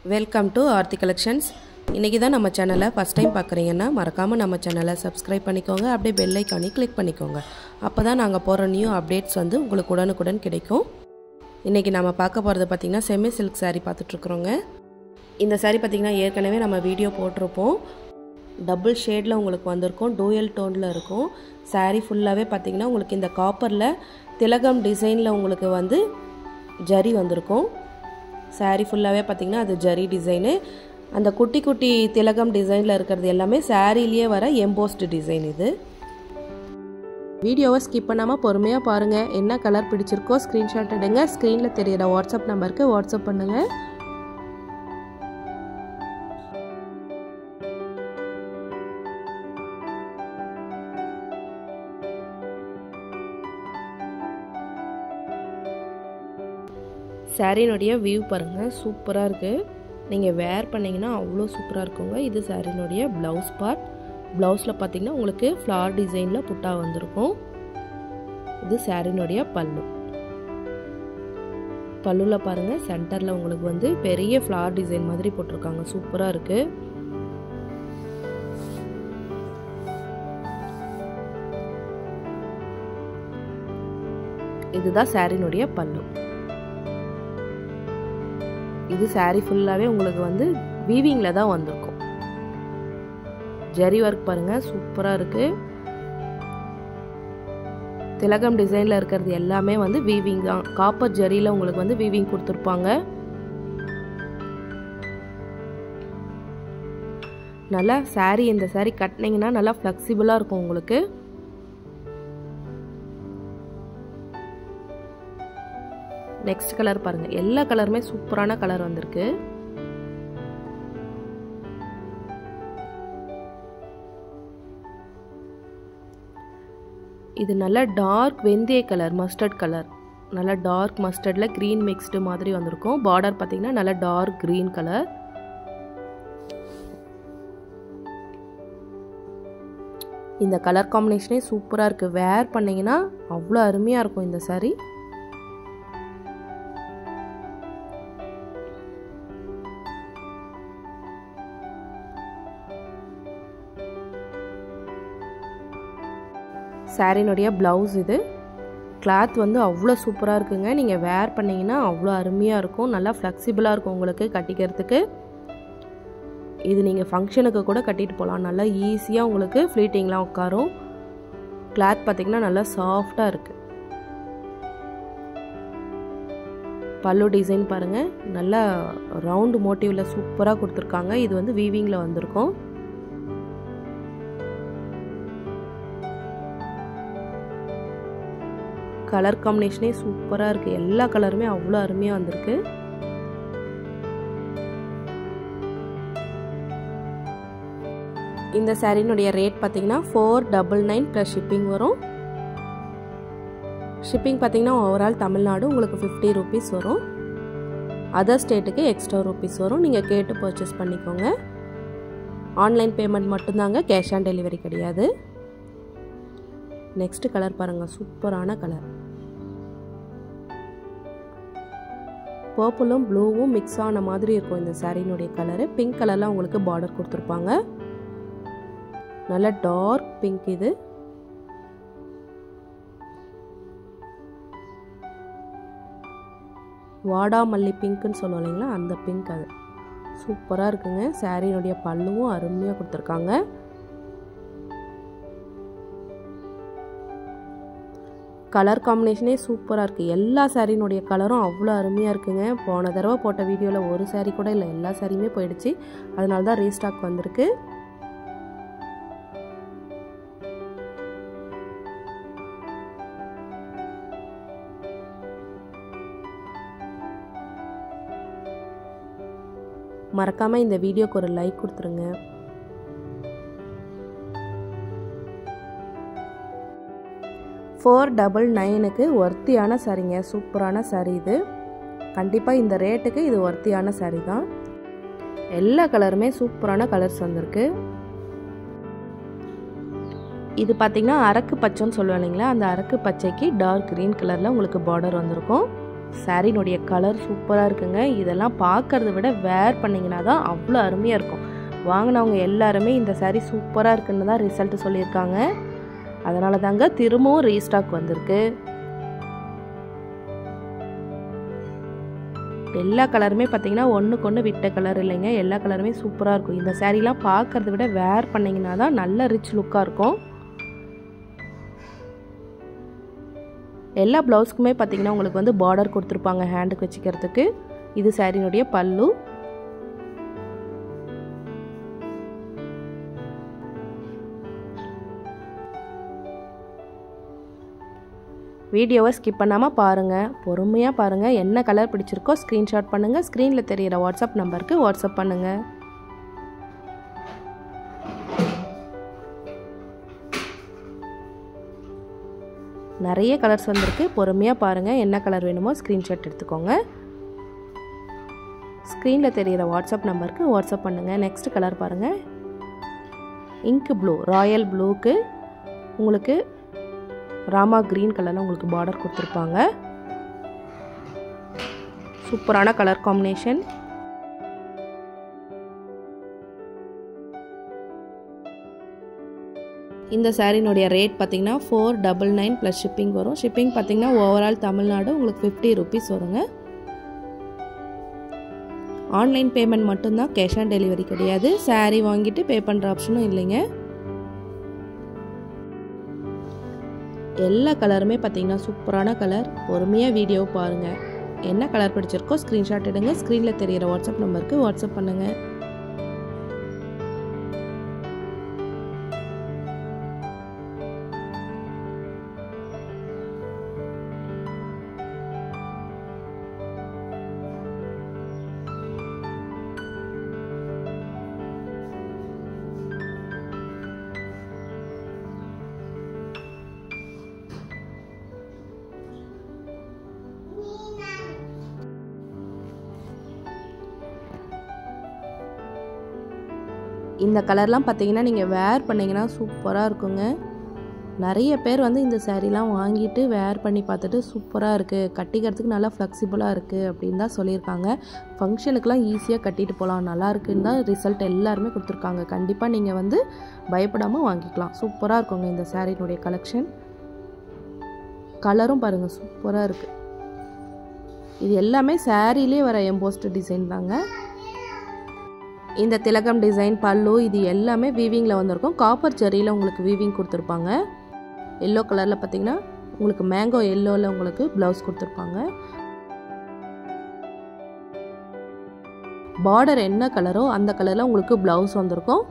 welcome to Aarthi collections இன்றைக்கி தான் நம்ம சேனலை ஃபஸ்ட் டைம் பார்க்குறீங்கன்னா மறக்காமல் நம்ம சேனலை சப்ஸ்கிரைப் பண்ணிக்கோங்க அப்படியே பெல் ஐக்கானி கிளிக் பண்ணிக்கோங்க அப்போ தான் நாங்கள் போகிற நியூ அப்டேட்ஸ் வந்து உங்களுக்கு உடனுக்குடன் கிடைக்கும் இன்றைக்கி நம்ம பார்க்க போகிறது பார்த்திங்கன்னா செமி சில்க் saree பார்த்துட்ருக்குறோங்க இந்த saree பார்த்திங்கன்னா ஏற்கனவே நம்ம வீடியோ போட்டிருப்போம் டபுள் ஷேடில் உங்களுக்கு வந்திருக்கும் டூயல் டோனில் இருக்கும் saree ஃபுல்லாகவே பார்த்திங்கன்னா உங்களுக்கு இந்த காப்பரில் திலகம் டிசைனில் உங்களுக்கு வந்து ஜரி வந்திருக்கும் saree ஃபுல்லாகவே பார்த்திங்கன்னா அது ஜரி டிசைனு அந்த குட்டி குட்டி திலகம் டிசைனில் இருக்கிறது எல்லாமே சாரீலேயே வர எம்போஸ்டு டிசைன் இது வீடியோவை ஸ்கிப் பண்ணாமல் பொறுமையாக பாருங்கள் என்ன கலர் பிடிச்சிருக்கோ ஸ்க்ரீன்ஷாட் எடுங்க ஸ்க்ரீனில் தெரியிற வாட்ஸ்அப் நம்பருக்கு வாட்ஸ்அப் பண்ணுங்கள் சாரினுடைய வியூ பாருங்கள் சூப்பராக இருக்குது நீங்கள் வேர் பண்ணிங்கன்னா அவ்வளோ சூப்பராக இருக்குங்க இது சாரினுடைய ப்ளவுஸ் பார்ட் ப்ளவுஸில் பார்த்தீங்கன்னா உங்களுக்கு ஃப்ளார் டிசைனில் புட்டா வந்திருக்கும் இது சாரினுடைய பல்லு பல்லுவில் பாருங்கள் சென்டரில் உங்களுக்கு வந்து பெரிய ஃப்ளார் டிசைன் மாதிரி போட்டிருக்காங்க சூப்பராக இருக்குது இதுதான் சாரினுடைய பல்லு இது சாரீ ஃபுல்லாகவே உங்களுக்கு வந்து வீவிங்கில் தான் வந்திருக்கும் ஜரி ஒர்க் பாருங்கள் சூப்பராக இருக்குது திலகம் டிசைனில் இருக்கிறது எல்லாமே வந்து வீவிங் தான் காப்பர் ஜரியில் உங்களுக்கு வந்து வீவிங் கொடுத்துருப்பாங்க நல்லா சாரீ இந்த சாரீ கட்டினீங்கன்னா நல்லா ஃப்ளெக்சிபிளாக இருக்கும் உங்களுக்கு நெக்ஸ்ட் கலர் பாருங்க எல்லா கலருமே சூப்பரான கலர் வந்திருக்கு இது நல்ல டார்க் வெந்தய கலர் மஸ்டர்ட் கலர் நல்லா டார்க் மஸ்டர்டில் க்ரீன் மிக்ஸ்டு மாதிரி வந்திருக்கும் பார்டர் பார்த்தீங்கன்னா நல்லா டார்க் க்ரீன் கலர் இந்த கலர் காம்பினேஷனே சூப்பராக இருக்குது வேர் பண்ணிங்கன்னா அவ்வளோ அருமையாக இருக்கும் இந்த சாரீ சாரினுடைய ப்ளவுஸ் இது கிளாத் வந்து அவ்வளோ சூப்பராக இருக்குங்க நீங்கள் வேர் பண்ணிங்கன்னா அவ்வளோ அருமையாக இருக்கும் நல்லா ஃப்ளெக்சிபிளாக இருக்கும் உங்களுக்கு கட்டிக்கிறதுக்கு இது நீங்கள் ஃபங்க்ஷனுக்கு கூட கட்டிட்டு போகலாம் நல்லா ஈஸியாக உங்களுக்கு ஃப்ளீட்டிங்லாம் உட்காரும் கிளாத் பார்த்திங்கன்னா நல்லா சாஃப்டாக இருக்குது பல்லு டிசைன் பாருங்கள் நல்லா ரவுண்டு மோட்டிவில் சூப்பராக கொடுத்துருக்காங்க இது வந்து வீவிங்கில் வந்திருக்கும் கலர் காம்பினேஷனே சூப்பராக இருக்குது எல்லா கலருமே அவ்வளோ அருமையாக வந்திருக்கு இந்த சாரினுடைய ரேட் பார்த்தீங்கன்னா four double nine plus shipping வரும் ஷிப்பிங் பார்த்தீங்கன்னா ஓவரால் தமிழ்நாடு உங்களுக்கு ஃபிஃப்டி ருபீஸ் வரும் அதர் ஸ்டேட்டுக்கு எக்ஸ்ட்ரா ருபீஸ் வரும் நீங்கள் கேட்டு பர்ச்சேஸ் பண்ணிக்கோங்க ஆன்லைன் பேமெண்ட் மட்டும்தாங்க கேஷ் ஆன் டெலிவரி கிடையாது நெக்ஸ்ட் கலர் பாருங்கள் சூப்பரான கலர் பர்பிளும் ப்ளூவும் மிக்ஸ் ஆன மாதிரி இருக்கும் இந்த சாரீனுடைய கலரு பிங்க் கலரில் உங்களுக்கு பார்டர் கொடுத்துருப்பாங்க நல்ல டார்க் பிங்க் இது வாடாமல்லி பிங்க்குன்னு சொல்லுவோம் இல்லைங்களா அந்த பிங்க் அது சூப்பராக இருக்குங்க சாரீனுடைய பல்லுவும் அருமையாக கொடுத்துருக்காங்க கலர் காம்பினேஷனே சூப்பராக இருக்குது எல்லா சாரினுடைய கலரும் அவ்வளோ அருமையாக இருக்குங்க போன தடவை போட்ட வீடியோவில் ஒரு சாரீ கூட இல்லை எல்லா சாரியுமே போயிடுச்சு அதனால தான் ரீஸ்டாக் வந்திருக்கு மறக்காமல் இந்த வீடியோக்கு ஒரு லைக் கொடுத்துருங்க ஃபோர் டபுள் நைனுக்கு ஒர்த்தியான சாரீங்க சூப்பரான சாரீ இது கண்டிப்பாக இந்த ரேட்டுக்கு இது ஒர்த்தியான சாரீ தான் எல்லா கலருமே சூப்பரான கலர்ஸ் வந்திருக்கு இது பார்த்திங்கன்னா அரக்கு பச்சைன்னு சொல்லுவேன் இல்லைங்களா அந்த அரக்கு பச்சைக்கு டார்க் க்ரீன் கலரில் உங்களுக்கு பார்டர் வந்திருக்கும் சாரினுடைய கலர் சூப்பராக இருக்குங்க இதெல்லாம் பார்க்கறத விட வேர் பண்ணிங்கன்னா தான் அவ்வளோ அருமையாக இருக்கும் வாங்கினவங்க எல்லாருமே இந்த சாரீ சூப்பராக இருக்குன்னு தான் ரிசல்ட் சொல்லியிருக்காங்க அதனால தாங்க திரும்பவும் ரீஸ்டாக் வந்திருக்கு எல்லா கலருமே பார்த்தீங்கன்னா ஒன்றுக்கு ஒன்று விட்ட கலர் இல்லைங்க எல்லா கலருமே சூப்பராக இருக்கும் இந்த சாரீலாம் பார்க்கறத விட வேர் பண்ணிங்கன்னா தான் நல்ல ரிச் லுக்காக இருக்கும் எல்லா ப்ளவுஸ்க்குமே பார்த்தீங்கன்னா உங்களுக்கு வந்து பார்டர் கொடுத்துருப்பாங்க ஹேண்டுக்கு வச்சுக்கிறதுக்கு இது சாரினுடைய பல்லு வீடியோவை ஸ்கிப் பண்ணாமல் பாருங்கள் பொறுமையாக பாருங்கள் என்ன கலர் பிடிச்சிருக்கோ ஸ்க்ரீன்ஷாட் பண்ணுங்கள் ஸ்க்ரீனில் தெரிகிற வாட்ஸ்அப் நம்பருக்கு வாட்ஸ்அப் பண்ணுங்கள் நிறைய கலர்ஸ் வந்திருக்கு பொறுமையாக பாருங்கள் என்ன கலர் வேணுமோ ஸ்க்ரீன்ஷாட் எடுத்துக்கோங்க ஸ்க்ரீனில் தெரிகிற வாட்ஸ்அப் நம்பருக்கு வாட்ஸ்அப் பண்ணுங்கள் நெக்ஸ்ட் கலர் பாருங்கள் இங்க் ப்ளூ ராயல் ப்ளூக்கு உங்களுக்கு ராமா க்ரீன் கலரில் உங்களுக்கு பார்டர் கொடுத்துருப்பாங்க சூப்பரான கலர் காம்பினேஷன் இந்த சாரீனுடைய ரேட் பார்த்தீங்கன்னா four double nine plus shipping வரும் ஷிப்பிங் பார்த்தீங்கன்னா ஓவரால் தமிழ்நாடு உங்களுக்கு ஃபிஃப்டி ருபீஸ் வருங்க ஆன்லைன் பேமெண்ட் மட்டும்தான் கேஷ் ஆன் டெலிவரி கிடையாது சாரீ வாங்கிட்டு பே பண்ணுற ஆப்ஷனும் இல்லைங்க எல்லா கலருமே பார்த்தீங்கன்னா சூப்பரான கலர் பொறுமையாக வீடியோ பாருங்கள் என்ன கலர் பிடிச்சிருக்கோ ஸ்க்ரீன்ஷாட் எடுங்க ஸ்க்ரீனில் தெரிகிற வாட்ஸ்அப் நம்பருக்கு வாட்ஸ்அப் பண்ணுங்கள் இந்த கலர்லாம் பார்த்தீங்கன்னா நீங்கள் வேர் பண்ணிங்கன்னா சூப்பராக இருக்குங்க நிறைய பேர் வந்து இந்த சேரீலாம் வாங்கிட்டு வேர் பண்ணி பார்த்துட்டு சூப்பராக இருக்குது கட்டிக்கிறதுக்கு நல்லா ஃப்ளெக்சிபிளாக இருக்குது அப்படின்னு தான் சொல்லியிருக்காங்க ஃபங்க்ஷனுக்குலாம் ஈஸியாக கட்டிட்டு போகலாம் நல்லா இருக்குன்னு தான் ரிசல்ட் எல்லாருமே கொடுத்துருக்காங்க கண்டிப்பாக நீங்கள் வந்து பயப்படாமல் வாங்கிக்கலாம் சூப்பராக இருக்குங்க இந்த சாரீனுடைய கலெக்ஷன் கலரும் பாருங்கள் சூப்பராக இருக்குது இது எல்லாமே சாரீலே வர எம்போஸ்ட் டிசைன் தாங்க இந்த திலகம் டிசைன் பல்லு இது எல்லாமே வீவிங்கில் வந்திருக்கும் காப்பர் ஜெரியில் உங்களுக்கு வீவிங் கொடுத்துருப்பாங்க எல்லோ கலரில் பார்த்தீங்கன்னா உங்களுக்கு மேங்கோ எல்லோவில் உங்களுக்கு ப்ளவுஸ் கொடுத்துருப்பாங்க பார்டர் என்ன கலரோ அந்த கலரில் உங்களுக்கு ப்ளவுஸ் வந்திருக்கும்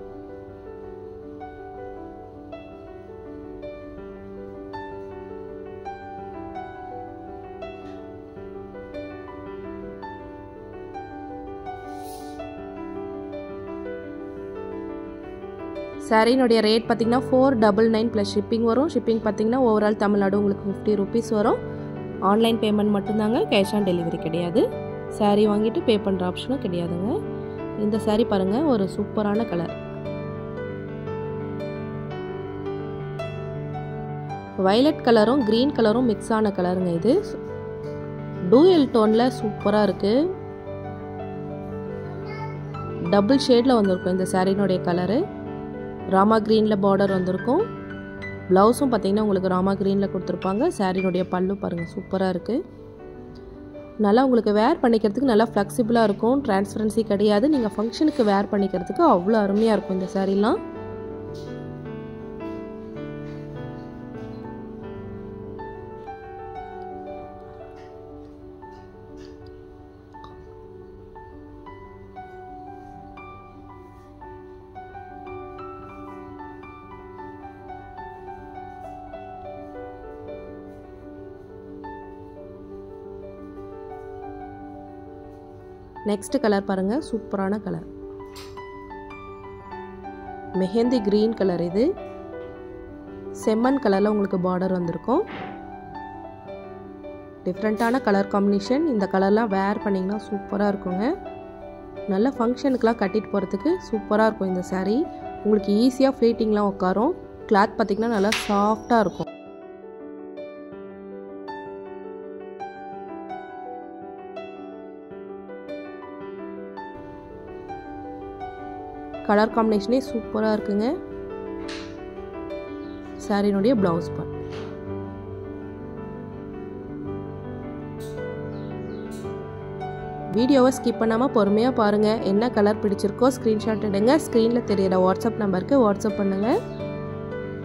சாரீனுடைய ரேட் பார்த்தீங்கன்னா four double nine plus shipping வரும் ஷிப்பிங் பார்த்தீங்கன்னா ஓவரால் தமிழ்நாடு உங்களுக்கு ஃபிஃப்டி ருபீஸ் வரும் ஆன்லைன் பேமெண்ட் மட்டும்தாங்க கேஷ் ஆன் டெலிவரி கிடையாது சாரீ வாங்கிட்டு பே பண்ணுற ஆப்ஷனும் கிடையாதுங்க இந்த சாரீ பாருங்கள் ஒரு சூப்பரான கலர் வயலட் கலரும் க்ரீன் கலரும் மிக்ஸ் ஆன கலருங்க இது டூயல் டோனில் சூப்பராக இருக்குது டபுள் ஷேடில் வந்திருக்கும் இந்த சாரீனுடைய கலரு ராமா க்ரீனில் பார்டர் வந்திருக்கும் ப்ளவுஸும் பார்த்தீங்கன்னா உங்களுக்கு ராமா க்ரீனில் கொடுத்துருப்பாங்க சாரீனுடைய பல்லு பாருங்கள் சூப்பராக இருக்குது நல்லா உங்களுக்கு வேர் பண்ணிக்கிறதுக்கு நல்லா ஃப்ளெக்சிபிளாக இருக்கும் டிரான்ஸ்பரன்சி கிடையாது நீங்கள் ஃபங்க்ஷனுக்கு வேர் பண்ணிக்கிறதுக்கு அவ்வளோ அருமையாக இருக்கும் இந்த சாரீலாம் நெக்ஸ்ட் கலர் பாருங்கள் சூப்பரான கலர் மெஹந்தி க்ரீன் கலர் இது செம்மண் கலரில் உங்களுக்கு பார்டர் வந்திருக்கும் டிஃப்ரெண்ட்டான கலர் காம்பினேஷன் இந்த கலர்லாம் வேர் பண்ணிங்கன்னா சூப்பராக இருக்குங்க நல்ல ஃபங்க்ஷனுக்கெலாம் கட்டிட்டு போகிறதுக்கு சூப்பராக இருக்கும் இந்த சாரீ உங்களுக்கு ஈஸியாக ஃப்ளீட்டிங்லாம் உட்காரும் கிளாத் பார்த்திங்கன்னா நல்லா சாஃப்டாக இருக்கும் இந்த சாரீ பாருங்க ரொம்ப ரொம்ப சூப்பராக இருக்கு இந்த சாரீ ரேட் பார்த்தீங்கன்னா four double nine plus shipping வரும் ஷிப்பிங் பார்த்தீங்கன்னா ஓவரால் தமிழ்நாடு உங்களுக்கு ஃபிஃப்டி ருபீஸ் வரும் ஆன்லைன் பேமெண்ட் மட்டும்தாங்க கேஷ் ஆன் டெலிவரி கிடையாது சாரீ வாங்கிட்டு பே பண்ணுற ஆப்ஷனும் இல்லைங்க இந்த சாரீ பாருங்கள் ஒரு சூப்பரான கலர் கலர் காம்பினேஷனே சூப்பராக இருக்குங்க சாரினுடைய ப்ளவுஸ் பார்ட் வீடியோவை ஸ்கிப் பண்ணாமல் பொறுமையாக பாருங்கள் என்ன கலர் பிடிச்சிருக்கோ ஸ்க்ரீன்ஷாட் எடுங்க ஸ்க்ரீனில் தெரியிற வாட்ஸ்அப் நம்பருக்கு வாட்ஸ்அப் பண்ணுங்கள்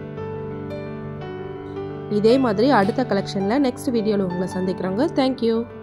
இதே மாதிரி அடுத்த கலெக்ஷனில் நெக்ஸ்ட் வீடியோவில் உங்களை சந்திக்கிறோங்க தேங்க்யூ